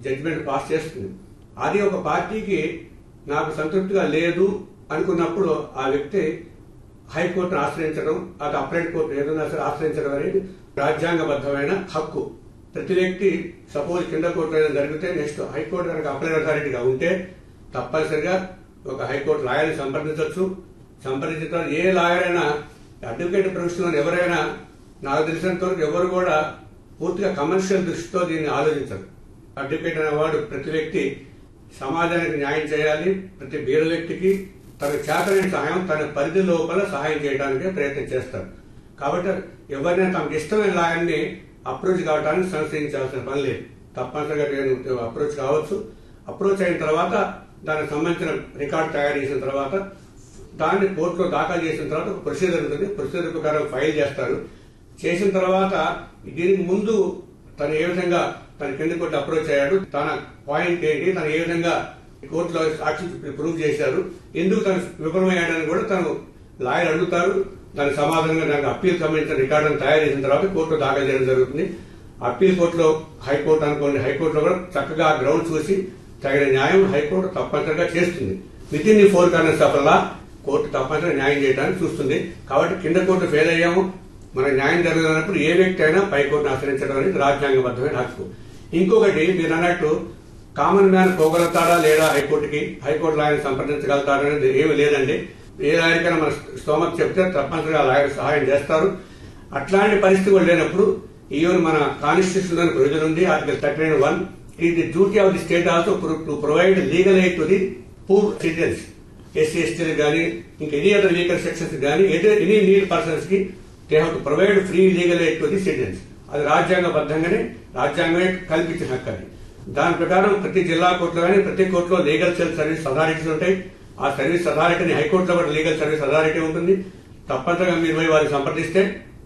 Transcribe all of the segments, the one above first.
judgement pass చేస్తుంది అది ఒక పార్టీకి నాకు సంతృప్తిగా లేదు అనుకున్నప్పుడు ఆ వ్యక్తి హైకోర్టును ఆశ్రయించడం అది అప్లైట్ కోర్టు ఏదైనా సరే ఆశ్రయించడం అనేది రాజ్యాంగబద్ధమైన హక్కు ప్రతి వ్యక్తి సపోజ్ కింద కోర్టు ఏదైనా జరిగితే నెక్స్ట్ హైకోర్టు కనుక అప్లైట్ అథారిటీగా ఉంటే తప్పనిసరిగా ఒక హైకోర్టు లాయర్ని సంప్రదించవచ్చు సంప్రదించిన తర్వాత ఏ లాయర్ అయినా అడ్వకేట్ ప్రొఫెషనల్ ఎవరైనా నాకు తెలిసినంత వరకు ఎవరు కూడా పూర్తిగా కమర్షియల్ దృష్టితో దీన్ని ఆలోచించరు అడ్వకేట్ అనేవాడు ప్రతి వ్యక్తి సమాజానికి న్యాయం చేయాలి ప్రతి బీద వ్యక్తికి తన చేతనైన సహాయం తన పరిధి లోపల సహాయం చేయడానికి ప్రయత్నం చేస్తారు కాబట్టి ఎవరైనా తమకు ఇష్టమైన లాయర్ని అప్రోచ్ కావడానికి సంశయించాల్సిన పని లేదు తప్పనిసరిగా నేను అప్రోచ్ కావచ్చు అప్రోచ్ అయిన తర్వాత దానికి సంబంధించిన రికార్డు తయారు చేసిన తర్వాత దాన్ని కోర్టులో దాఖలు చేసిన తర్వాత ఒక ప్రొసీజర్ ఉంటుంది ప్రొసీజర్ ప్రకారం ఫైల్ చేస్తారు చేసిన తర్వాత దీనికి ముందు తను ఏ విధంగా తన కింద కోర్టు అప్రోచ్ అయ్యాడు తన పాయింట్ ఏంటి తను ఏ విధంగా కోర్టులో సాక్షి ప్రూవ్ చేశారు ఎందుకు తను విఫలమయ్యాడని కూడా తను లాయర్ అడుగుతారు దానికి సమాధానంగా దానికి అప్పీల్ సంబంధించిన రికార్డును తయారు చేసిన తర్వాత కోర్టులో దాఖలు చేయడం జరుగుతుంది అప్పీల్ కోర్టులో హైకోర్టు అనుకోండి హైకోర్టులో కూడా చక్కగా ఆ గ్రౌండ్ చూసి తగిన న్యాయం హైకోర్టు తప్పనిసరిగా చేస్తుంది within the four corners of law court తప్పనిసరిగా న్యాయం చేయడానికి చూస్తుంది కాబట్టి కింద కోర్టు ఫెయిల్ అయ్యాము మన న్యాయం జరగనప్పుడు ఏ వ్యక్తి అయినా పై కోర్టును ఆశ్రయించడం అనేది రాజ్యాంగబద్ధమైన హక్కు ఇంకొకటి మీరు అన్నట్టు కామన్ మ్యాన్ పోగలుగుతాడా లేదా హైకోర్టుకి హైకోర్టు లాయర్ సంప్రదించగలుగుతాడా అనేది ఏమీ లేదండి ఏ లాయర్కైనా మన స్తోమత చెప్తే తప్పనిసరిగా లాయర్ సహాయం చేస్తారు అట్లాంటి పరిస్థితి కూడా లేనప్పుడు ఈవెన్ మన కాన్స్టిట్యూషన్ లోని ప్రొవిజన్ ఉంది ఆర్టికల్ థర్టీ నైన్ వన్ ఇది the duty of the state also to provide legal aid to the poor citizens SC ఎస్టీలు కానీ ఇంకా ఎనీ అదర్ లీగల్ సెక్షన్స్ కానీ ఎనీ నీడ్ పర్సన్స్ కి they have to provide free legal aid to the citizens అది రాజ్యాంగబద్ధంగానే రాజ్యాంగమే కల్పించిన హక్కు అది దాని ప్రకారం ప్రతి జిల్లా కోర్టులో కానీ ప్రతి కోర్టులో లీగల్ సెల్ సర్వీస్ అథారిటీస్ ఉంటాయి ఆ సర్వీస్ అథారిటీని హైకోర్టులో కూడా లీగల్ సర్వీస్ అథారిటీ ఉంటుంది తప్పనిసరిగా మీరు పోయి వారిని సంప్రదిస్తే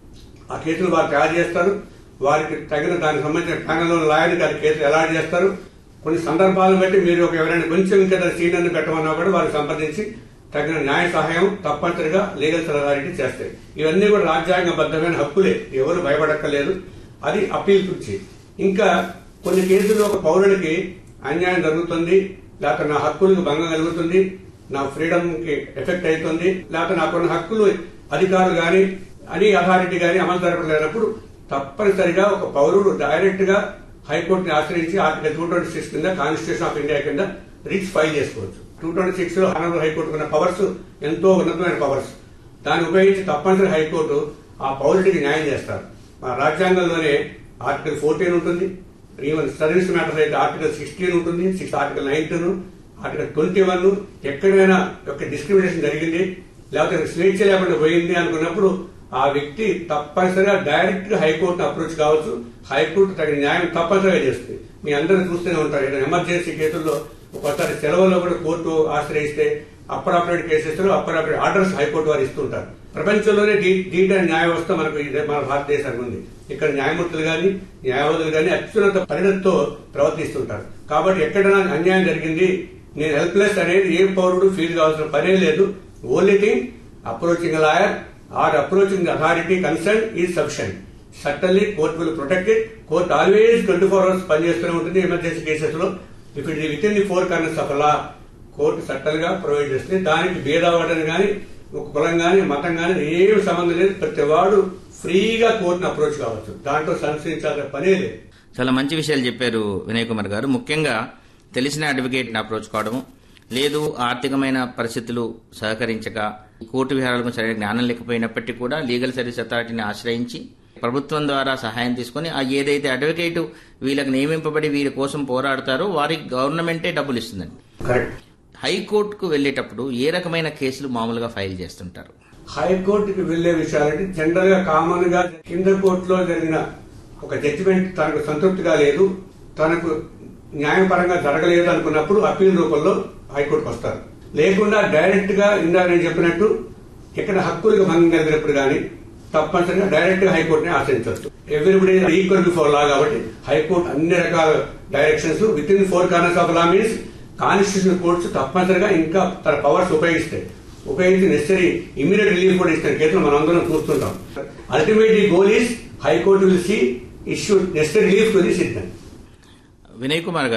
ఆ కేసులు వారు తయారు చేస్తారు వారికి తగిన దానికి సంబంధించిన ప్యానల్లో లాయర్కి అది కేసులు అలాట్ చేస్తారు కొన్ని సందర్భాలను బట్టి మీరు ఒక ఎవరైనా కొంచెం ఇంకా సీనియర్ని పెట్టమన్నా కూడా వారికి సంప్రదించి తగిన న్యాయ సహాయం తప్పనిసరిగా లీగల్ అథారిటీ చేస్తాయి ఇవన్నీ కూడా రాజ్యాంగబద్ధమైన హక్కులే ఎవరు భయపడక్కర్లేదు అది అప్పీల్ కుర్చి ఇంకా కొన్ని కేసులు ఒక పౌరుడికి అన్యాయం జరుగుతుంది లేకపోతే నా హక్కులకు భంగం కలుగుతుంది నా ఫ్రీడమ్ కి ఎఫెక్ట్ అవుతుంది లేకపోతే నాకున్న హక్కులు అధికారులు గాని అని అథారిటీ గాని అమలు జరపలేనప్పుడు తప్పనిసరిగా ఒక పౌరుడు డైరెక్ట్ గా హైకోర్టుని ఆశ్రయించి ఆర్టికల్ టూ ట్వంటీ సిక్స్ కింద కాన్స్టిట్యూషన్ ఆఫ్ ఇండియా కింద రిట్స్ ఫైల్ చేసుకోవచ్చు టూ ట్వంటీ సిక్స్ లో ఆనరబుల్ హైకోర్టు ఉన్న పవర్స్ ఎంతో ఉన్నతమైన పవర్స్ దాన్ని ఉపయోగించి తప్పనిసరి హైకోర్టు ఆ పౌరుడికి న్యాయం చేస్తారు మా రాజ్యాంగంలోనే ఆర్టికల్ ఫోర్టీన్ ఉంటుంది ఈవెన్ సర్వీస్ మ్యాటర్స్ అయితే ఆర్టికల్ సిక్స్టీన్ ఉంటుంది six article nineteen article twenty one ఎక్కడైనా యొక్క డిస్క్రిమినేషన్ జరిగింది లేకపోతే స్వేచ్ఛ లేకుండా పోయింది అనుకున్నప్పుడు ఆ వ్యక్తి తప్పనిసరిగా డైరెక్ట్ గా హైకోర్టును అప్రోచ్ కావచ్చు హైకోర్టు తగిన న్యాయం తప్పనిసరిగా చేస్తుంది మీ అందరూ చూస్తూనే ఉంటారు ఏదైనా ఎమర్జెన్సీ కేసుల్లో ఒకసారి సెలవులో కూడా కోర్టు ఆశ్రయిస్తే appropriate cases appropriate orders high court వారు ఇస్తుంటారు ప్రపంచంలోనే డీట్ అండ్ న్యాయ వ్యవస్థ మనకు ఇదే మన భారతదేశానికి ఉంది ఇక్కడ న్యాయమూర్తులు గాని న్యాయవాదులు గాని అత్యున్నత పరిణతితో ప్రవర్తిస్తుంటారు కాబట్టి ఎక్కడైనా అన్యాయం జరిగింది నేను హెల్ప్లెస్ అనేది ఏ పౌరుడు ఫీల్ కావాల్సిన పనే లేదు only thing approaching lawyer or approaching authority concern is sufficient certainly court will protected court always twenty four hours పనిచేస్తూనే ఉంటుంది ఎమర్జెన్సీ కేసెస్ లో if it within the four corners of law court సట్టల్ గా provide చేస్తుంది దానికి భేదవాడని గాని ఒక కులం గాని మతం గాని ఏమి సంబంధం లేదు ప్రతి వాడు ఫ్రీగా కోర్టును అప్రోచ్ కావచ్చు దాంట్లో సంశయించాల్సిన పనే లేదు చాలా మంచి విషయాలు చెప్పారు వినయ్ కుమార్ గారు ముఖ్యంగా తెలిసిన అడ్వకేట్ని అప్రోచ్ కావడం లేదు ఆర్థికమైన పరిస్థితులు సహకరించక కోర్టు విహారాలకు సరైన జ్ఞానం లేకపోయినప్పటికీ కూడా లీగల్ సర్వీస్ అథారిటీని ఆశ్రయించి ప్రభుత్వం ద్వారా సహాయం తీసుకుని ఆ ఏదైతే అడ్వకేట్ వీళ్ళకి నియమింపబడి వీరి కోసం పోరాడతారో వారికి గవర్నమెంటే డబ్బులు ఇస్తుందండి కరెక్ట్ హైకోర్టుకు వెళ్లేటప్పుడు ఏ రకమైన కేసులు మామూలుగా ఫైల్ చేస్తుంటారు హైకోర్టుకి వెళ్లే విషయాలంటే జనరల్ గా కామన్ గా కింద కోర్టులో జరిగిన ఒక జడ్జిమెంట్ తనకు సంతృప్తిగా లేదు తనకు న్యాయపరంగా జరగలేదు అనుకున్నప్పుడు అప్పీల్ రూపంలో హైకోర్టుకు వస్తారు లేకుండా డైరెక్ట్ గా ఇందా నేను చెప్పినట్టు ఇక్కడ హక్కులకు భంగం కలిగినప్పుడు కానీ తప్పనిసరిగా డైరెక్ట్ గా హైకోర్టుని ఆశ్రయించవచ్చు ఎవ్రీబడి ఈక్వల్ బిఫోర్ లా కాబట్టి హైకోర్టు అన్ని రకాల directions within four corners of law means constitution courts తప్పనిసరిగా ఇంకా తన పవర్స్ ఉపయోగిస్తాయి ఉపయోగించి నెసరీ ఇమీడియట్ రిలీఫ్ కూడా ఇస్తున్న కేసులు మనం అందరం చూస్తుంటాం ultimately goal is high court will see issue necessary relief to the citizen Vinay Kumar గారు